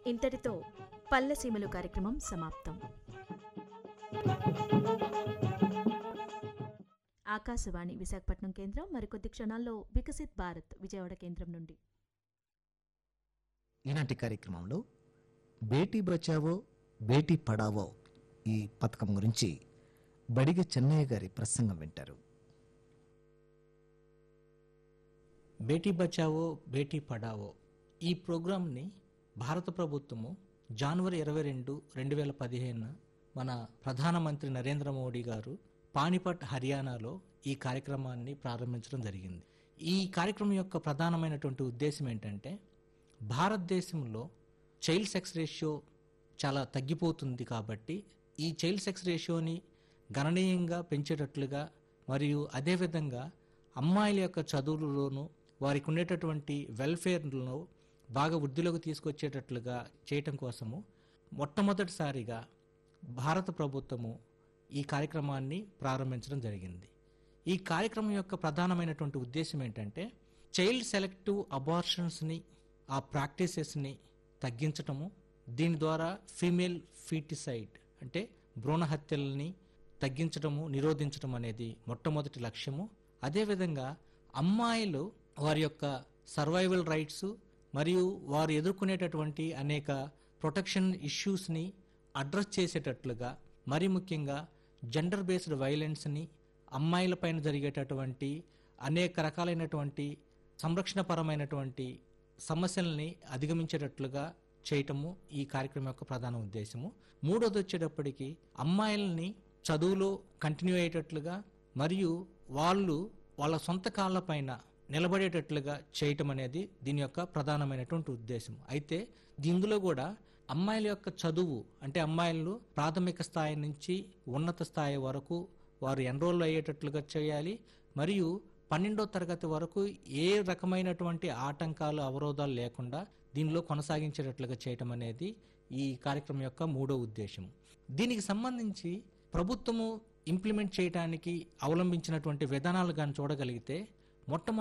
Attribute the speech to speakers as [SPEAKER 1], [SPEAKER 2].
[SPEAKER 1] ఇంతటితో పల్లెసీమలు కార్యక్రమం సమాప్తం ఆకాశవాణి విశాఖపట్నం కేంద్రం మరికొద్ది క్షణాల్లో వికసిత్ భారత్ విజయవాడ కేంద్రం నుండి
[SPEAKER 2] ఈనాటి కార్యక్రమంలో బేటీ బచావో బేటీ పడావో ఈ పథకం గురించి బడిగ చెన్నయ్య గారి ప్రసంగం వింటారు
[SPEAKER 3] బేటీ బచావో బేటీ పడావో ఈ ప్రోగ్రాంని భారత ప్రభుత్వము జనవరి ఇరవై రెండు రెండు వేల పదిహేను మన ప్రధానమంత్రి నరేంద్ర మోడీ గారు పానిపట్ హర్యానాలో ఈ కార్యక్రమాన్ని ప్రారంభించడం జరిగింది ఈ కార్యక్రమం యొక్క ప్రధానమైనటువంటి ఉద్దేశం ఏంటంటే భారతదేశంలో చైల్డ్ సెక్స్ రేషియో చాలా తగ్గిపోతుంది కాబట్టి ఈ చైల్డ్ సెక్స్ రేషియోని గణనీయంగా పెంచేటట్లుగా మరియు అదేవిధంగా అమ్మాయిల యొక్క చదువులలోనూ వారికి ఉండేటటువంటి వెల్ఫేర్లో బాగా వృద్ధిలోకి తీసుకొచ్చేటట్లుగా చేయటం కోసము మొట్టమొదటిసారిగా భారత ప్రభుత్వము ఈ కార్యక్రమాన్ని ప్రారంభించడం జరిగింది ఈ కార్యక్రమం యొక్క ప్రధానమైనటువంటి ఉద్దేశం ఏంటంటే చైల్డ్ సెలెక్టివ్ అబార్షన్స్ని ఆ ప్రాక్టీసెస్ని తగ్గించటము దీని ద్వారా ఫీమేల్ ఫీటిసైడ్ అంటే భ్రూణ హత్యలని తగ్గించడము నిరోధించడం అనేది మొట్టమొదటి లక్ష్యము అదేవిధంగా అమ్మాయిలు వారి యొక్క సర్వైవల్ రైట్స్ మరియు వారు ఎదుర్కొనేటటువంటి అనేక ప్రొటెక్షన్ ఇష్యూస్ని అడ్రస్ చేసేటట్లుగా మరి ముఖ్యంగా జెండర్ బేస్డ్ వైలెన్స్ని అమ్మాయిలపైన జరిగేటటువంటి అనేక రకాలైనటువంటి సంరక్షణపరమైనటువంటి సమస్యల్ని అధిగమించేటట్లుగా చేయటము ఈ కార్యక్రమం యొక్క ప్రధాన ఉద్దేశము మూడోది వచ్చేటప్పటికి అమ్మాయిల్ని చదువులో కంటిన్యూ అయ్యేటట్లుగా మరియు వాళ్ళు వాళ్ళ సొంత కాళ్ళపైన నిలబడేటట్లుగా చేయటం అనేది దీని యొక్క ప్రధానమైనటువంటి ఉద్దేశం అయితే ఇందులో కూడా అమ్మాయిల యొక్క చదువు అంటే అమ్మాయిలు ప్రాథమిక స్థాయి నుంచి ఉన్నత స్థాయి వరకు వారు ఎన్రోల్ అయ్యేటట్లుగా చేయాలి మరియు పన్నెండో తరగతి వరకు ఏ రకమైనటువంటి ఆటంకాలు అవరోధాలు లేకుండా దీనిలో కొనసాగించేటట్లుగా చేయటం అనేది ఈ కార్యక్రమం యొక్క మూడో ఉద్దేశం దీనికి సంబంధించి ప్రభుత్వము ఇంప్లిమెంట్ చేయడానికి అవలంబించినటువంటి విధానాలు కానీ చూడగలిగితే మొట్టమొదటి